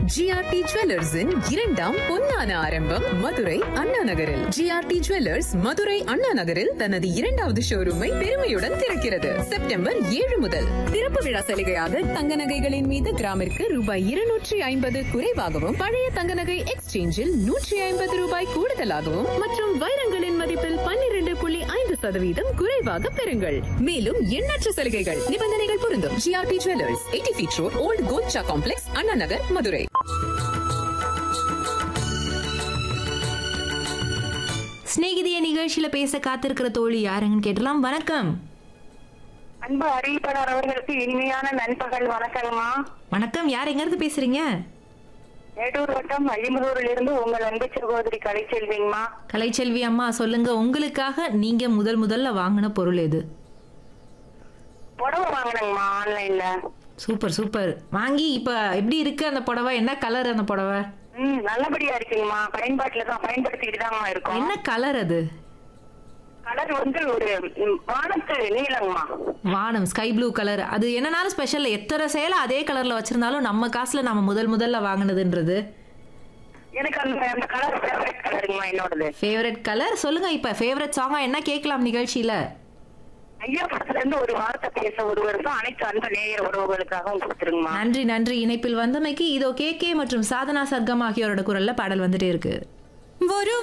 GRT ஜுவல்லர்ஸின் இரண்டாம் பொன்னான ஆரம்பம் மதுரை அண்ணா நகரில் ஜிஆர்டி ஜுவல்லர்ஸ் மதுரை அண்ணா நகரில் தனது இரண்டாவது ஷோரூமை பெருமையுடன் திறக்கிறது செப்டம்பர் ஏழு முதல் திறப்பு விழா சலுகையாக தங்க நகைகளின் மீது கிராமிற்கு ரூபாய் இருநூற்றி ஐம்பது குறைவாகவும் பழைய தங்க நகை எக்ஸ்சேஞ்சில் நூற்றி ஐம்பது ரூபாய் கூடுதலாகவும் மற்றும் வைரங்களின் மதிப்பில் பன்னிரண்டு புள்ளி ஐந்து சதவீதம் குறைவாக பெறுங்கள் மேலும் எண்ணற்ற சலுகைகள் நிபந்தனைகள் பொருந்தும் GRT jewellers eighty feet road old Golcha complex Anna Nagar Madurai சிநேகிதிய நிகழ்ச்சியில பேச காத்திருக்கிற தோழி யாருங்கன்னு கேட்டலாம் வணக்கம் அன்பு அறிவிப்பாளர் அவர்களுக்கு இனிமையான நண்பகல் வணக்கங்கம்மா வணக்கம் யார் எங்க இருந்து பேசுறீங்க மேட்டூர் வட்டம் அழிமுதூரில் இருந்து உங்கள் அன்பு சகோதரி கலைச்செல்விங்கம்மா கலைச்செல்வி அம்மா சொல்லுங்க உங்களுக்காக நீங்க முதல் முதல்ல வாங்கின பொருள் எது புடவை வாங்கினேங்கம்மா ஆன்லைன்ல சூப்பர் சூப்பர் வாங்கி இப்ப எப்படி இருக்கு அந்த புடவை என்ன கலர் அந்த புடவை ம் நல்லபடியா இருக்குங்கம்மா பயன்பாட்டுல தான் பயன்படுத்திட்டு தாங்கம்மா இருக்கும் என்ன கலர் அது கலர் வந்து ஒரு ம், வானத்து நீளங்கம்மா வானம் ஸ்கை ப்ளூ கலர் அது என்னனாலும் ஸ்பெஷல் எத்தனை சேலை அதே கலர்ல வச்சிருந்தாலும் நம்ம காசுல நம்ம முதல் முதல்ல வாங்கினதுன்றது எனக்கு அந்த அந்த கலர் ஃபேவரட் கலருங்கம்மா என்னோடது ஃபேவரட் கலர் சொல்லுங்க இப்ப ஃபேவரட் சாங்கா என்ன கேட்கலாம் நிகழ்ச்சியில ஐயா படத்துல இருந்து ஒரு வார்த்தை பேச ஒருவருக்கும் அனைத்து அன்பு நேயர் உறவுகளுக்காகவும் கொடுத்துருங்கம்மா நன்றி நன்றி இணைப்பில் வந்தமைக்கு இதோ கே கே மற்றும் சாதனா சர்க்கம் ஆகியோரோட குரல்ல பாடல் வந்துட்டே இருக்கு ஒரு